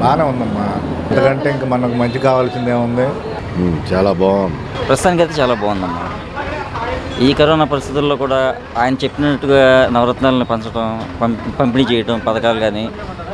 బాగానే ఉందమ్మా ఎందుకంటే ఇంకా మనకు మంచి కావాల్సిందే ఉంది చాలా బాగుంది ప్రస్తుతానికి అయితే చాలా బాగుందమ్మా ఈ కరోనా పరిస్థితుల్లో కూడా ఆయన చెప్పినట్టుగా నవరత్నాలను పంచడం పం- పంపిణీ చేయడం పథకాలు కానీ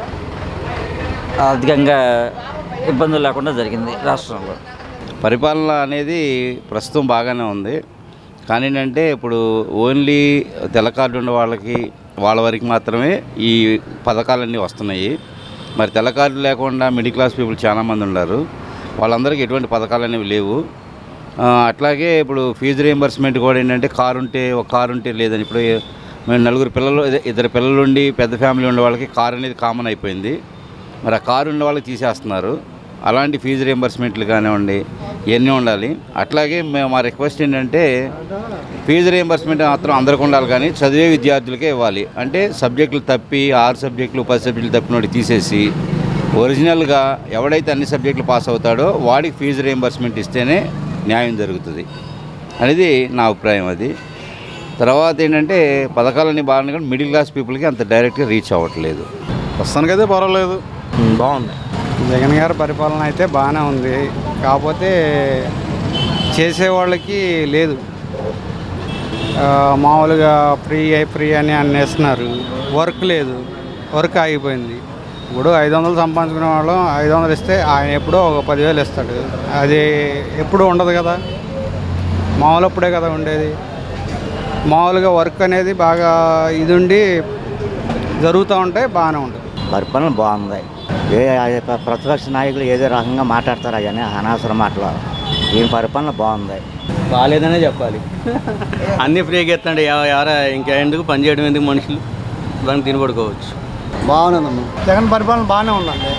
అధికంగా ఇబ్బందులు లేకుండా జరిగింది రాష్ట్రంలో పరిపాలన అనేది ప్రస్తుతం బాగానే ఉంది కానీ ఏంటంటే ఇప్పుడు ఓన్లీ తెల్ల కార్డు ఉన్న వాళ్ళకి వాళ్ళ వరకు మాత్రమే ఈ పథకాలన్నీ వస్తున్నాయి మరి తెల్ల కార్డు లేకుండా మిడిల్ క్లాస్ పీపుల్ చాలామంది ఉన్నారు వాళ్ళందరికీ ఎటువంటి పథకాలు అనేవి లేవు ఆ, అట్లాగే ఇప్పుడు ఫీజు రియంబర్స్మెంట్ కూడా ఏంటంటే కారు ఉంటే ఒక కారు ఉంటే లేదని ఇప్పుడు మేము నలుగురు పిల్లలు ఇద- ఇద్దరు పిల్లలు ఉండి పెద్ద ఫ్యామిలీ ఉండే వాళ్ళకి కారు అనేది కామన్ అయిపోయింది మరి ఆ కారు ఉన్న వాళ్ళకి తీసేస్తున్నారు అలాంటి ఫీజు రియంబర్స్మెంట్లు కానివ్వండి ఇవన్నీ ఉండాలి అట్లాగే మేము మా రిక్వెస్ట్ ఏంటంటే ఫీజు రియంబర్స్మెంట్ మాత్రం అందరికి ఉండాలి కానీ చదివే విద్యార్థులకే ఇవ్వాలి అంటే సబ్జెక్టులు తప్పి ఆరు సబ్జెక్టులు పది సబ్జెక్టులు తప్పినోటి తీసేసి ఒరిజినల్గా ఎవడైతే అన్ని సబ్జెక్టులు పాస్ అవుతాడో వాడికి ఫీజు రియంబర్స్మెంట్ ఇస్తేనే న్యాయం జరుగుతుంది అనేది నా అభిప్రాయం అది తర్వాత ఏంటంటే పథకాలన్నీ బాగానే కానీ మిడిల్ క్లాస్ పీపుల్కి అంత డైరెక్ట్గా రీచ్ అవ్వట్లేదు ప్రస్తుతానికైతే పర్వాలేదు బాగుంది జగన్ గారి పరిపాలన అయితే బాగానే ఉంది కాకపోతే చేసేవాళ్ళకి లేదు ఆ, మామూలుగా ఫ్రీ అయి ఫ్రీ అని అనేస్తున్నారు వర్క్ లేదు వర్క్ ఆగిపోయింది ఇప్పుడు ఐదు వందలు సంపాదించుకునే వాళ్ళం ఐదు వందలు ఇస్తే ఆయన ఎప్పుడో ఒక పదివేలు ఇస్తాడు అది ఎప్పుడు ఉండదు కదా మామూలు అప్పుడే కదా ఉండేది మామూలుగా వర్క్ అనేది బాగా ఇది ఉండి జరుగుతూ ఉంటే బాగానే ఉంటుంది పరిపాలన బాగుంది ఏ ఏ ప్ర- ప్రతిపక్ష నాయకులు ఏదో రకంగా మాట్లాడతారు అవన్నీ అనవసరం మాటలు ఈయన పరిపాలన బాగుంది బాగాలేదనే చెప్పాలి అన్ని ఫ్రీగా ఎత్తండి ఎవర ఇంకా ఎందుకు పని చేయడం ఎందుకు మనుషులు దానికి తిని పడుకోవచ్చు బాగున్నదమ్మా జగన్ పరిపాలన బాగానే ఉందండి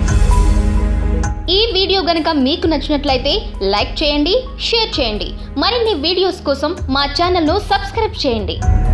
ఈ వీడియో గనక మీకు నచ్చినట్లయితే లైక్ చేయండి షేర్ చేయండి మరిన్ని వీడియోస్ కోసం మా ఛానల్ను సబ్స్క్రైబ్ చేయండి